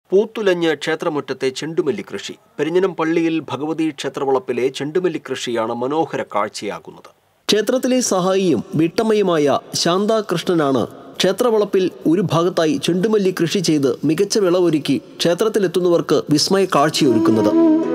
പൂത്തുലഞ്ഞ് ക്ഷേത്രമുറ്റത്തെ ചെണ്ടുമല്ലി കൃഷി പെരിഞ്ഞനം പള്ളിയിൽ ഭഗവതി ക്ഷേത്രവളപ്പിലെ ചെണ്ടുമല്ലി കൃഷിയാണ് മനോഹര കാഴ്ചയാകുന്നത് ക്ഷേത്രത്തിലെ സഹായിയും വീട്ടമ്മയുമായ ശാന്താകൃഷ്ണനാണ് ക്ഷേത്രവളപ്പിൽ ഒരു ഭാഗത്തായി ചെണ്ടുമല്ലി കൃഷി ചെയ്ത് മികച്ച വിളവൊരുക്കി ക്ഷേത്രത്തിലെത്തുന്നവർക്ക് വിസ്മയ കാഴ്ചയൊരുക്കുന്നത്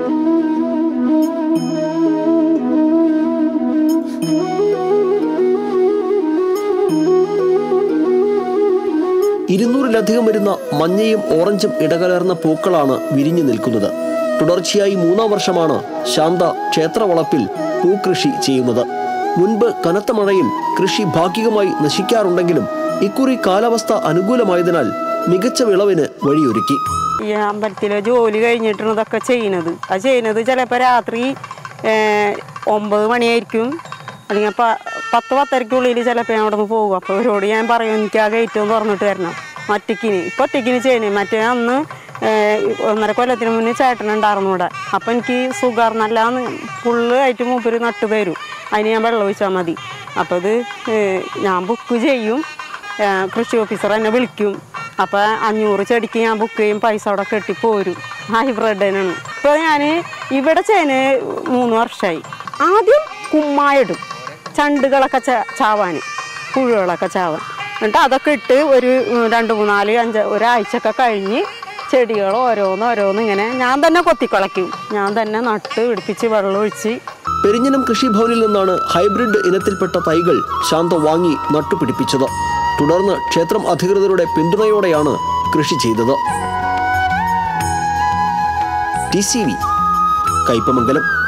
ഇരുന്നൂറിലധികം വരുന്ന മഞ്ഞയും ഓറഞ്ചും ഇടകലർന്ന പൂക്കളാണ് വിരിഞ്ഞു നിൽക്കുന്നത് തുടർച്ചയായി മൂന്നാം വർഷമാണ് ശാന്ത ക്ഷേത്രവളപ്പിൽ പൂക്കൃഷി ചെയ്യുന്നത് മുൻപ് കനത്ത മഴയിൽ കൃഷി ഭാഗികമായി നശിക്കാറുണ്ടെങ്കിലും ഇക്കുറി കാലാവസ്ഥ അനുകൂലമായതിനാൽ മികച്ച വിളവിന് വഴിയൊരുക്കി ഈ അമ്പലത്തിലെ ജോലി കഴിഞ്ഞിട്ടാണ് ഇതൊക്കെ ചെയ്യുന്നത് അത് ചെയ്യുന്നത് ചിലപ്പോൾ രാത്രി ഏഹ്, ഒമ്പത് മണിയായിരിക്കും അല്ലെങ്കിൽ പ- പത്ത് പത്തരയ്ക്കുള്ളിൽ ചിലപ്പോൾ ഞാൻ അവിടെ നിന്ന് പോകും അപ്പോൾ അവരോട് ഞാൻ പറയും എനിക്ക് ആ ഗേറ്റ് ഒന്ന് തുറന്നിട്ട് തരണം ഒറ്റയ്ക്കിന് ഇപ്പം ഒറ്റയ്ക്കിന് ചെയ്യണേ മറ്റേ അന്ന് ഏഹ്, ഒന്നര കൊല്ലത്തിന് മുന്നേ ചേട്ടനുണ്ടായിരുന്നു ഇവിടെ അപ്പം എനിക്ക് സുഗർ നല്ലാന്ന് ഫുള്ള് ആയിട്ട് മൂപ്പര് നട്ടു തരും അതിന് ഞാൻ വെള്ളം ഒഴിച്ചാൽ മതി അപ്പോൾ ഇത് ഏഹ്, ഞാൻ ബുക്ക് ചെയ്യും ഏഹ്, കൃഷി ഓഫീസർ എന്നെ വിളിക്കും അപ്പോൾ അഞ്ഞൂറ് ചെടിക്ക് ഞാൻ ബുക്ക് ചെയ്യും പൈസ അവിടെ കെട്ടി പോരും ഹൈബ്രിഡിനാണ് ഇപ്പോൾ ഞാൻ ഇവിടെ ചേന് മൂന്ന് വർഷമായി ആദ്യം കുമ്മായിടും ചണ്ടുകളൊക്കെ ചാ- ചാവാൻ പുഴുകളൊക്കെ ചാവാൻ എന്നിട്ട് അതൊക്കെ ഇട്ട് ഒരു ഉം, രണ്ട് മൂന്നാല് അഞ്ച് ഒരാഴ്ചയൊക്കെ കഴിഞ്ഞ് ചെടികൾ ഓരോന്ന് ഓരോന്ന് ഇങ്ങനെ ഞാൻ തന്നെ കൊത്തിക്കളയ്ക്കും ഞാൻ തന്നെ നട്ട് പിടിപ്പിച്ച് വെള്ളം ഒഴിച്ച് പെരിഞ്ഞനം കൃഷിഭവനിൽ നിന്നാണ് ഹൈബ്രിഡ് ഇനത്തിൽപ്പെട്ട തൈകൾ ശാന്ത വാങ്ങി നട്ടുപിടിപ്പിച്ചത് തുടർന്ന് ക്ഷേത്രം അധികൃതരുടെ പിന്തുണയോടെയാണ് കൃഷി ചെയ്തത് ടി സി വി കയ്പമംഗലം